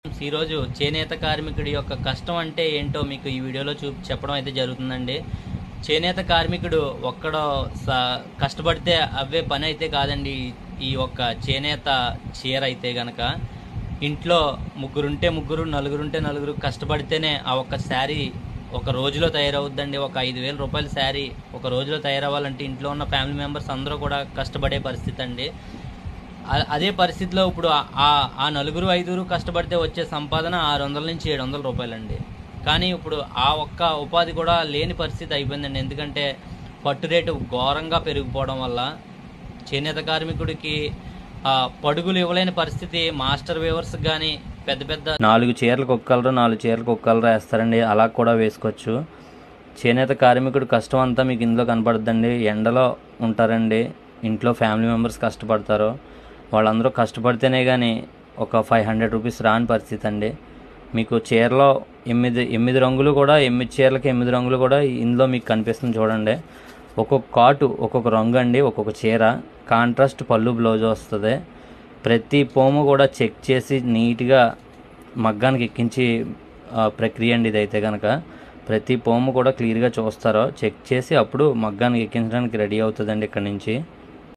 ఈరోజు చేనేత కార్మికుడి యొక్క కష్టం అంటే ఏంటో మీకు ఈ వీడియోలో చూ చెప్పడం అయితే జరుగుతుందండి చేనేత కార్మికుడు ఒక్కడో స- కష్టపడితే అవే పని అయితే కాదండి ఈ- ఈ ఒక్క చేనేత చీర అయితే గనక ఇంట్లో ముగ్గురుంటే ముగ్గురు నలుగురుంటే నలుగురు కష్టపడితేనే ఆ ఒక్క శారీ ఒక రోజులో తయారవుద్దండి ఒక ఐదు వేల రూపాయల శారీ ఒక రోజులో తయారవ్వాలంటే ఇంట్లో ఉన్న ఫ్యామిలీ మెంబర్స్ అందరూ కూడా కష్టపడే పరిస్థితి అండి ఆ- అదే పరిస్థితిలో ఇప్పుడు ఆ- ఆ ఆ నలుగురు ఐదుగురు కష్టపడితే వచ్చే సంపాదన ఆరు వందల నుంచి ఏడు వందల రూపాయలండి కానీ ఇప్పుడు ఆ ఒక్క ఉపాధి కూడా లేని పరిస్థితి అయిపోయిందండి ఎందుకంటే పట్టు రేటు ఘోరంగా పెరిగిపోవడం వల్ల చేనేత కార్మికుడికి ఆ, పడుగులు ఇవ్వలేని పరిస్థితి మాస్టర్ వేవర్స్ కానీ పెద్ద పెద్ద నాలుగు చీరలకు ఒక కలరు నాలుగు చీరలకు ఒక కలర్ వేస్తారండి అలా కూడా వేసుకోవచ్చు చేనేత కార్మికుడు కష్టం అంతా మీకు ఇందులో కనపడుద్దండి ఎండలో ఉంటారండి ఇంట్లో ఫ్యామిలీ మెంబర్స్ కష్టపడతారు వాళ్ళందరూ కష్టపడితేనే కానీ ఒక ఫైవ్ హండ్రెడ్ రూపీస్ రాని పరిస్థితి అండి మీకు చీరలో ఎనిమిది ఎనిమిది రంగులు కూడా ఎనిమిది చీరలకి ఎనిమిది రంగులు కూడా ఇందులో మీకు కనిపిస్తుంది చూడండి ఒక్కొక్క కాటు ఒక్కొక్క రంగు అండి ఒక్కొక్క చీర కాంట్రాస్ట్ పళ్ళు బ్లౌజ్ వస్తుంది ప్రతి పోము కూడా చెక్ చేసి నీట్గా మగ్గానికి ఎక్కించి ఆ, ప్రక్రియ అండి ఇదైతే కనుక ప్రతి పోము కూడా క్లియర్గా చూస్తారో చెక్ చేసి అప్పుడు మగ్గానికి ఎక్కించడానికి రెడీ అవుతుందండి ఇక్కడ నుంచి